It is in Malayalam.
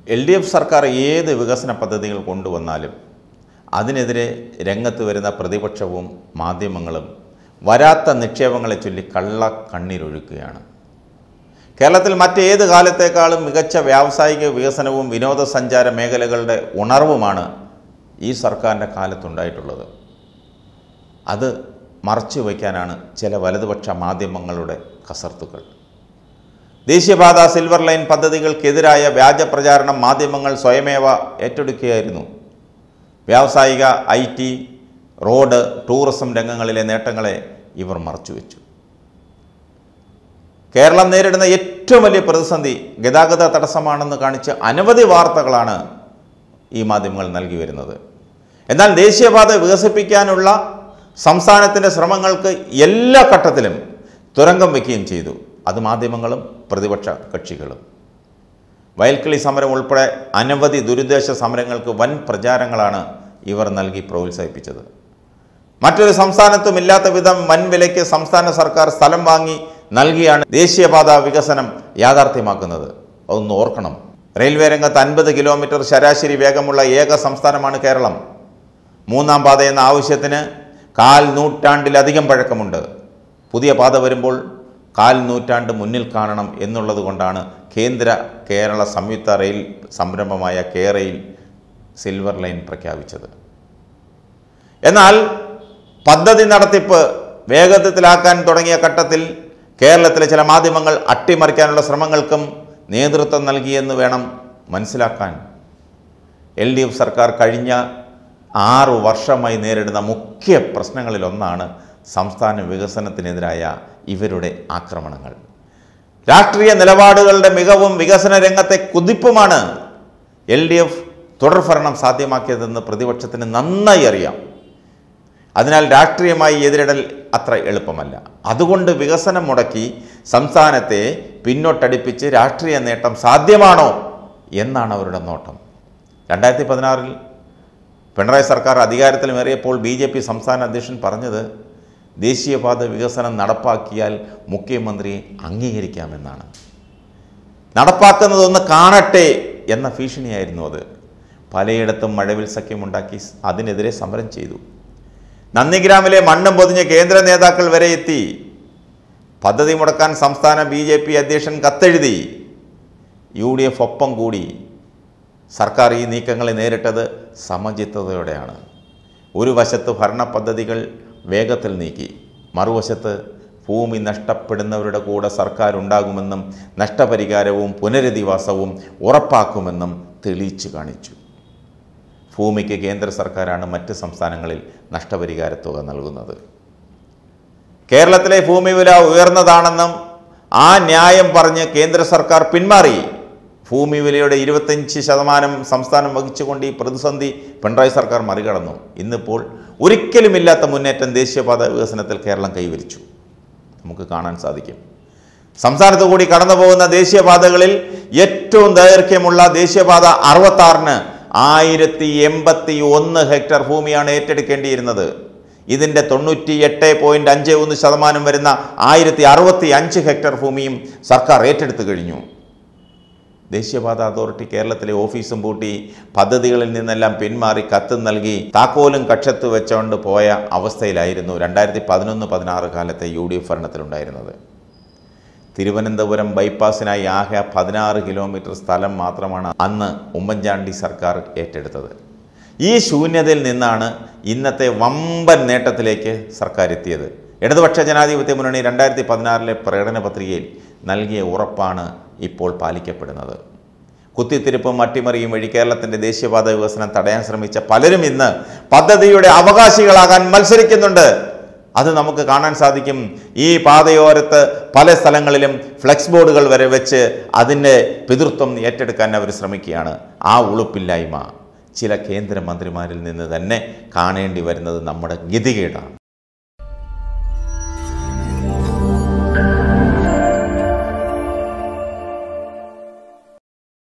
എൽ ഡി എഫ് സർക്കാർ ഏത് വികസന പദ്ധതികൾ കൊണ്ടുവന്നാലും അതിനെതിരെ രംഗത്ത് വരുന്ന പ്രതിപക്ഷവും മാധ്യമങ്ങളും വരാത്ത നിക്ഷേപങ്ങളെ ചൊല്ലി കള്ള കണ്ണീരൊഴുക്കുകയാണ് കേരളത്തിൽ മറ്റേത് കാലത്തേക്കാളും മികച്ച വ്യാവസായിക വികസനവും വിനോദസഞ്ചാര മേഖലകളുടെ ഉണർവുമാണ് ഈ സർക്കാരിൻ്റെ കാലത്തുണ്ടായിട്ടുള്ളത് അത് മറച്ചു വയ്ക്കാനാണ് ചില വലതുപക്ഷ മാധ്യമങ്ങളുടെ കസർത്തുകൾ ദേശീയപാത സിൽവർ ലൈൻ പദ്ധതികൾക്കെതിരായ വ്യാജ പ്രചാരണം മാധ്യമങ്ങൾ സ്വയമേവ ഏറ്റെടുക്കുകയായിരുന്നു വ്യാവസായിക ഐ ടി റോഡ് ടൂറിസം രംഗങ്ങളിലെ നേട്ടങ്ങളെ ഇവർ മറച്ചുവെച്ചു കേരളം നേരിടുന്ന ഏറ്റവും വലിയ പ്രതിസന്ധി ഗതാഗത തടസ്സമാണെന്ന് കാണിച്ച് അനവധി വാർത്തകളാണ് ഈ മാധ്യമങ്ങൾ നൽകി വരുന്നത് എന്നാൽ ദേശീയപാത വികസിപ്പിക്കാനുള്ള സംസ്ഥാനത്തിൻ്റെ ശ്രമങ്ങൾക്ക് എല്ലാ ഘട്ടത്തിലും തുരങ്കം വയ്ക്കുകയും ചെയ്തു അത് മാധ്യമങ്ങളും പ്രതിപക്ഷ കക്ഷികളും വയൽക്കിളി സമരം ഉൾപ്പെടെ അനവധി ദുരുദ്ദേശ സമരങ്ങൾക്ക് വൻ പ്രചാരങ്ങളാണ് ഇവർ നൽകി പ്രോത്സാഹിപ്പിച്ചത് മറ്റൊരു സംസ്ഥാനത്തും ഇല്ലാത്ത വിധം വൻ വിലയ്ക്ക് സംസ്ഥാന സർക്കാർ സ്ഥലം വാങ്ങി നൽകിയാണ് ദേശീയപാത വികസനം യാഥാർത്ഥ്യമാക്കുന്നത് അതൊന്ന് ഓർക്കണം റെയിൽവേ രംഗത്ത് അൻപത് കിലോമീറ്റർ ശരാശരി വേഗമുള്ള ഏക സംസ്ഥാനമാണ് കേരളം മൂന്നാം പാത എന്ന ആവശ്യത്തിന് കാൽ നൂറ്റാണ്ടിലധികം പഴക്കമുണ്ട് പുതിയ പാത വരുമ്പോൾ കാൽ നൂറ്റാണ്ട് മുന്നിൽ കാണണം എന്നുള്ളത് കൊണ്ടാണ് കേന്ദ്ര കേരള സംയുക്ത റെയിൽ സംരംഭമായ കേരയിൽ സിൽവർ ലൈൻ പ്രഖ്യാപിച്ചത് എന്നാൽ പദ്ധതി നടത്തിപ്പ് വേഗത്തിലാക്കാൻ തുടങ്ങിയ ഘട്ടത്തിൽ കേരളത്തിലെ ചില മാധ്യമങ്ങൾ അട്ടിമറിക്കാനുള്ള ശ്രമങ്ങൾക്കും നേതൃത്വം നൽകിയെന്ന് വേണം മനസ്സിലാക്കാൻ എൽ ഡി എഫ് സർക്കാർ കഴിഞ്ഞ ആറു വർഷമായി നേരിടുന്ന മുഖ്യ പ്രശ്നങ്ങളിലൊന്നാണ് സംസ്ഥാന വികസനത്തിനെതിരായ ഇവരുടെ ആക്രമണങ്ങൾ രാഷ്ട്രീയ നിലപാടുകളുടെ മികവും വികസന രംഗത്തെ കുതിപ്പുമാണ് എൽ ഡി എഫ് തുടർഭരണം സാധ്യമാക്കിയതെന്ന് പ്രതിപക്ഷത്തിന് നന്നായി അറിയാം അതിനാൽ രാഷ്ട്രീയമായി എതിരിടൽ അത്ര എളുപ്പമല്ല അതുകൊണ്ട് വികസനം മുടക്കി സംസ്ഥാനത്തെ പിന്നോട്ടടിപ്പിച്ച് രാഷ്ട്രീയ നേട്ടം സാധ്യമാണോ എന്നാണ് അവരുടെ നോട്ടം രണ്ടായിരത്തി പതിനാറിൽ പിണറായി സർക്കാർ അധികാരത്തിലുമേറിയപ്പോൾ ബി ജെ പി സംസ്ഥാന അധ്യക്ഷൻ പറഞ്ഞത് ദേശീയപാത വികസനം നടപ്പാക്കിയാൽ മുഖ്യമന്ത്രിയെ അംഗീകരിക്കാമെന്നാണ് നടപ്പാക്കുന്നതൊന്ന് കാണട്ടെ എന്ന ഭീഷണിയായിരുന്നു അത് പലയിടത്തും മഴവിൽ സഖ്യമുണ്ടാക്കി അതിനെതിരെ സമരം ചെയ്തു നന്ദിഗ്രാമിലെ മണ്ണും പൊതിഞ്ഞ് കേന്ദ്ര നേതാക്കൾ വരെ എത്തി പദ്ധതി മുടക്കാൻ സംസ്ഥാന ബി ജെ പി അധ്യക്ഷൻ കത്തെഴുതി യു ഡി എഫ് ഒപ്പം കൂടി സർക്കാർ ഈ നീക്കങ്ങളെ നേരിട്ടത് സമചിത്തതയോടെയാണ് ഒരു വശത്ത് ഭരണ പദ്ധതികൾ വേഗത്തിൽ നീക്കി മറുവശത്ത് ഭൂമി നഷ്ടപ്പെടുന്നവരുടെ കൂടെ സർക്കാർ ഉണ്ടാകുമെന്നും നഷ്ടപരിഹാരവും പുനരധിവാസവും ഉറപ്പാക്കുമെന്നും തെളിയിച്ചു കാണിച്ചു ഭൂമിക്ക് കേന്ദ്ര സർക്കാരാണ് മറ്റ് സംസ്ഥാനങ്ങളിൽ നഷ്ടപരിഹാര തുക നൽകുന്നത് കേരളത്തിലെ ഭൂമി വില ഉയർന്നതാണെന്നും ആ ന്യായം പറഞ്ഞ് കേന്ദ്ര സർക്കാർ പിന്മാറി ഭൂമി വിലയുടെ ഇരുപത്തഞ്ച് ശതമാനം സംസ്ഥാനം വഹിച്ചുകൊണ്ട് ഈ പ്രതിസന്ധി പിണറായി സർക്കാർ മറികടന്നു ഇന്നിപ്പോൾ ഒരിക്കലുമില്ലാത്ത മുന്നേറ്റം ദേശീയപാത വികസനത്തിൽ കേരളം കൈവരിച്ചു നമുക്ക് കാണാൻ സാധിക്കും സംസ്ഥാനത്ത് കൂടി കടന്നു പോകുന്ന ദേശീയപാതകളിൽ ഏറ്റവും ദൈർഘ്യമുള്ള ദേശീയപാത അറുപത്താറിന് ആയിരത്തി എൺപത്തി ഒന്ന് ഹെക്ടർ ഭൂമിയാണ് ഏറ്റെടുക്കേണ്ടിയിരുന്നത് ഇതിൻ്റെ തൊണ്ണൂറ്റി എട്ട് പോയിൻറ്റ് അഞ്ച് ഒന്ന് ശതമാനം വരുന്ന ആയിരത്തി അറുപത്തി അഞ്ച് ഹെക്ടർ ഭൂമിയും സർക്കാർ ഏറ്റെടുത്തു കഴിഞ്ഞു ദേശീയപാത അതോറിറ്റി കേരളത്തിലെ ഓഫീസും പൂട്ടി പദ്ധതികളിൽ നിന്നെല്ലാം പിന്മാറി കത്ത് നൽകി താക്കോലും കക്ഷത്ത് വെച്ചുകൊണ്ട് പോയ അവസ്ഥയിലായിരുന്നു രണ്ടായിരത്തി പതിനൊന്ന് പതിനാറ് കാലത്തെ യു ഡി എഫ് ഭരണത്തിലുണ്ടായിരുന്നത് തിരുവനന്തപുരം ബൈപ്പാസിനായി ആകെ പതിനാറ് കിലോമീറ്റർ സ്ഥലം മാത്രമാണ് അന്ന് ഉമ്മൻചാണ്ടി സർക്കാർ ഏറ്റെടുത്തത് ഈ ശൂന്യതയിൽ നിന്നാണ് ഇന്നത്തെ വമ്പൻ നേട്ടത്തിലേക്ക് സർക്കാർ എത്തിയത് ഇടതുപക്ഷ ജനാധിപത്യ മുന്നണി രണ്ടായിരത്തി പതിനാറിലെ പ്രകടന പത്രികയിൽ നൽകിയ ഉറപ്പാണ് ഇപ്പോൾ പാലിക്കപ്പെടുന്നത് കുത്തിത്തിരിപ്പും അട്ടിമറിയും വഴി കേരളത്തിൻ്റെ ദേശീയപാത വികസനം തടയാൻ ശ്രമിച്ച പലരും ഇന്ന് പദ്ധതിയുടെ അവകാശികളാകാൻ മത്സരിക്കുന്നുണ്ട് അത് നമുക്ക് കാണാൻ സാധിക്കും ഈ പാതയോരത്ത് പല സ്ഥലങ്ങളിലും ഫ്ലെക്സ് ബോർഡുകൾ വരെ വെച്ച് അതിൻ്റെ പിതൃത്വം ഏറ്റെടുക്കാൻ അവർ ശ്രമിക്കുകയാണ് ആ ഉളുപ്പില്ലായ്മ ചില കേന്ദ്രമന്ത്രിമാരിൽ നിന്ന് തന്നെ കാണേണ്ടി വരുന്നത് നമ്മുടെ ഗതികേടാണ്